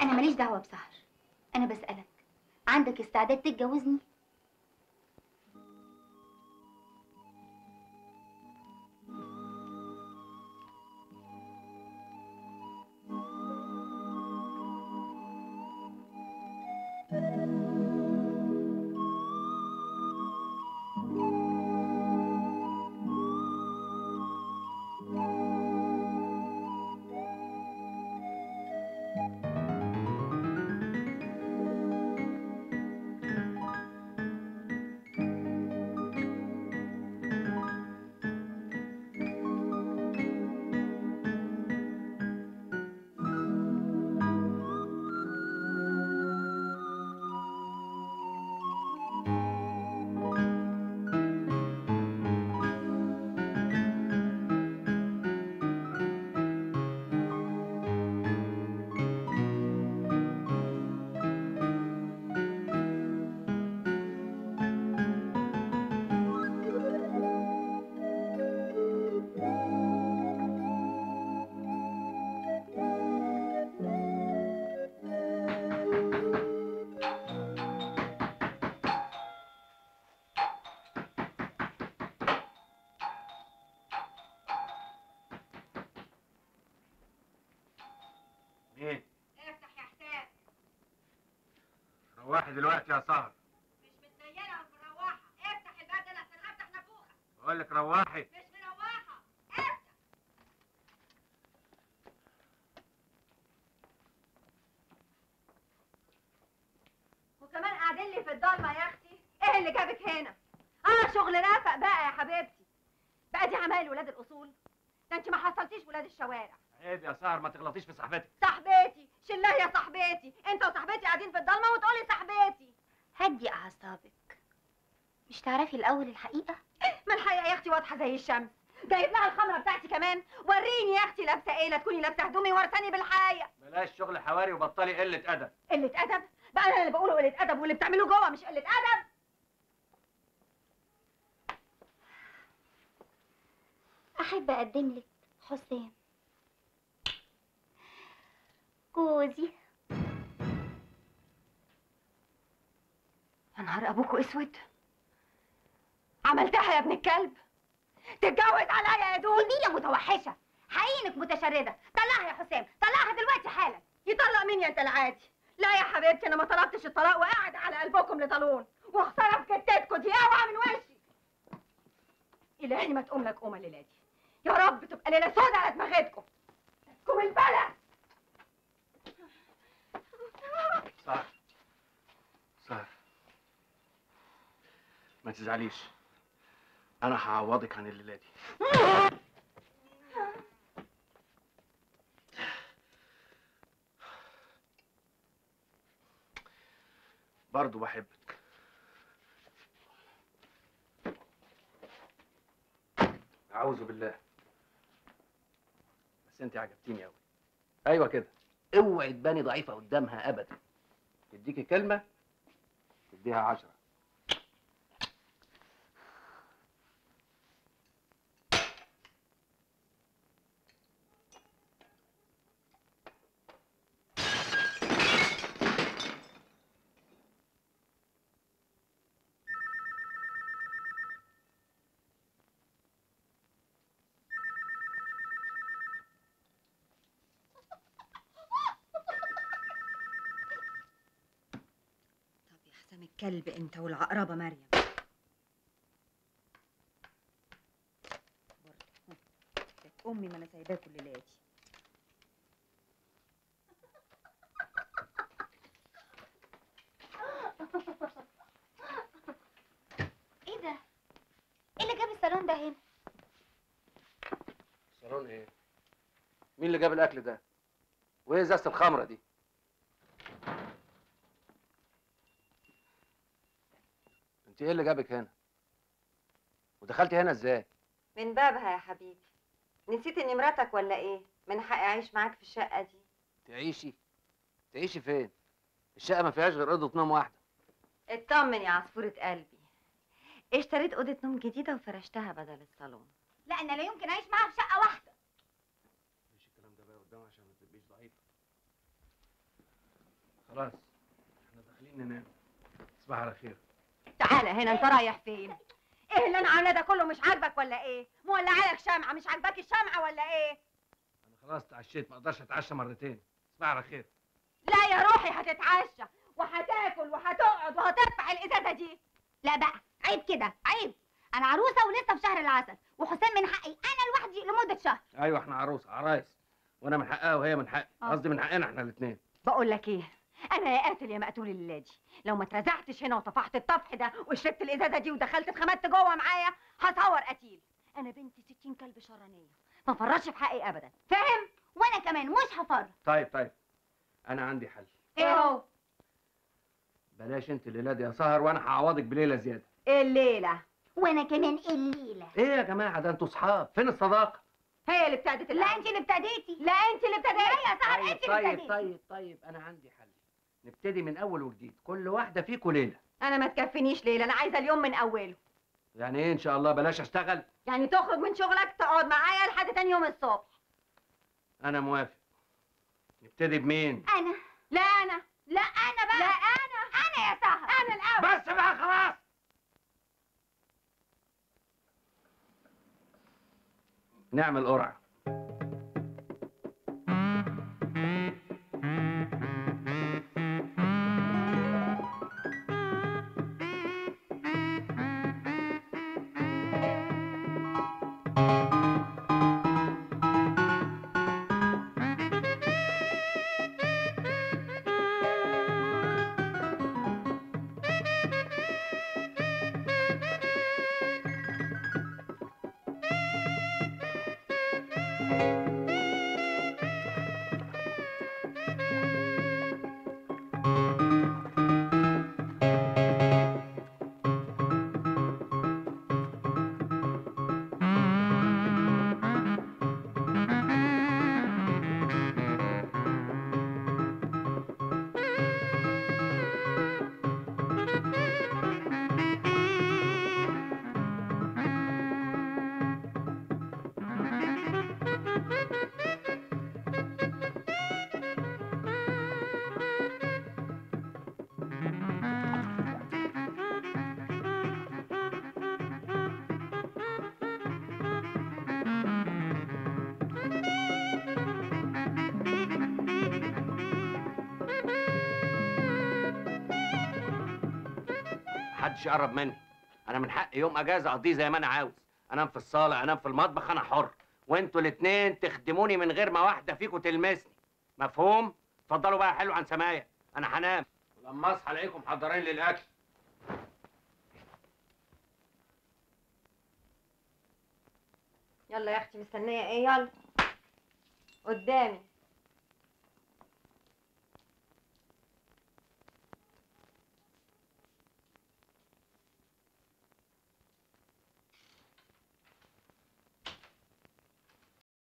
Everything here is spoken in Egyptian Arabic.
انا ماليش دعوه بسهر انا بسالك عندك استعداد تتجوزني مين؟ افتح يا حسام روحي دلوقتي يا سهر مش متنيله ومروحه افتح الباب ده لحسن هفتح نافوخه بقول لك روحي مش مروحه افتح وكمان قاعدين لي في الضلمه يا اختي ايه اللي جابك هنا اه شغل رافق بقى يا حبيبتي بقى دي عمايل ولاد الاصول ده انت ما حصلتيش ولاد الشوارع عيب يا سهر ما تغلطيش في صاحبتك صاحبتي شلها يا صاحبتي انت وصاحبتي قاعدين في الضلمه وتقولي صاحبتي هدي اعصابك مش تعرفي الاول الحقيقه ما الحقيقه يا اختي واضحه زي الشمس جايب لها الخمره بتاعتي كمان وريني يا اختي لابسه ايه لا تكوني لابسه هدومي ورثاني بالحقيقه بلاش شغل حواري وبطلي قلة أدب قله ادب بقى انا اللي بقوله قله ادب واللي بتعمله جوه مش قله ادب احب اقدم لك حسام جوزي يا نهار ابوكوا اسود عملتها يا ابن الكلب تتجوز عليا يا دول دي يا متوحشه حقيقي انك متشرده طلعها يا حسام طلعها دلوقتي حالا يطلق مين يا انت العادي لا يا حبيبتي انا ما طلبتش الطلاق وقاعد على قلبكم لطالون وخساره في كتتكم دي اوعى من وشي الهي ما تقوم لك قومه الليله دي يا رب تبقى ليله سودة على دماغتكم كم البلد سهر سهر ما تزعليش أنا هعوضك عن الليلة دي برضه بحبك أعوذ بالله بس أنت عجبتيني أوي أيوه كده اوعي تباني ضعيفة قدامها أبدا تديكي كلمة تديها عشرة طب يا حسام الكلب انت والعقربه مريم برضه كانت امي ما انا سايباكوا الليله دي ايه ده ايه اللي جاب الصالون ده هنا صالون ايه؟ مين اللي جاب الاكل ده؟ وايه ازازه الخمره دي؟ انت ايه اللي جابك هنا؟ ودخلتي هنا ازاي؟ من بابها يا حبيبي نسيت اني مراتك ولا ايه من حقي اعيش معاك في الشقه دي تعيشي؟ تعيشي فين؟ الشقه ما فيهاش غير اوضه نوم واحده اطمن يا عصفورة قلبي اشتريت أوضة نوم جديدة وفرشتها بدل الصالون لا انا لا يمكن اعيش معاها في شقه واحده مش الكلام ده بقى قدام عشان ما تبقيش ضعيفه خلاص احنا داخلين ننام تصبح على خير تعالى هنا انت رايح فين ايه اللي انا عامله ده كله مش عاجبك ولا ايه مولعه لك شمعه مش عاجباك الشمعه ولا ايه انا خلاص اتعشيت ما اقدرش اتعشى مرتين تصبح على خير لا يا روحي هتتعشى وهتاكل وهتقعد وهترفع الازازه دي لا بقى عيب كده عيب انا عروسه ولسه في شهر العسل وحسام من حقي انا لوحدي لمده شهر ايوه احنا عروس عرايس وانا من حقها وهي من حقي آه. قصدي من حقنا احنا الاثنين بقول لك ايه انا يا قاتل يا مقتول الليله دي لو ما اترزعتش هنا وطفحت الطفح ده وشربت الازازه دي ودخلت اتخمدت جوه معايا هصور قتيل انا بنت ستين كلب شرانيه ما فرطش في حقي ابدا فاهم وانا كمان مش هفرط طيب طيب انا عندي حل ايه هو بلاش انت الليله دي يا سهر وانا هعوضك بليله زياده إيه الليله وانا كمان الليله ايه يا جماعه ده انتوا صحاب فين الصداقه هي اللي ابتدت لا انت اللي ابتديتي لا انت اللي ابتديتي لا يا سهر طيب انت اللي طيب ابتديتي طيب طيب انا عندي حل نبتدي من اول وجديد كل واحده فيكم ليله انا ما تكفينيش ليله انا عايزه اليوم من اوله يعني ايه ان شاء الله بلاش اشتغل يعني تخرج من شغلك تقعد معايا لحد تاني يوم الصبح انا موافق نبتدي بمين انا لا انا لا انا بقى لا انا انا يا سهر انا الاول بس بقى خلاص نعمل قرعه محدش يقرب مني انا من حقي يوم اجازه اقضيه زي ما انا عاوز انام في الصاله انام في المطبخ انا حر وانتوا الاتنين تخدموني من غير ما واحده فيكم تلمسني مفهوم اتفضلوا بقى حلو عن سمايه انا هنام ولما اصحى الاقيكم محضرين لي الاكل يلا يا اختي مستنيه ايه يلا قدامي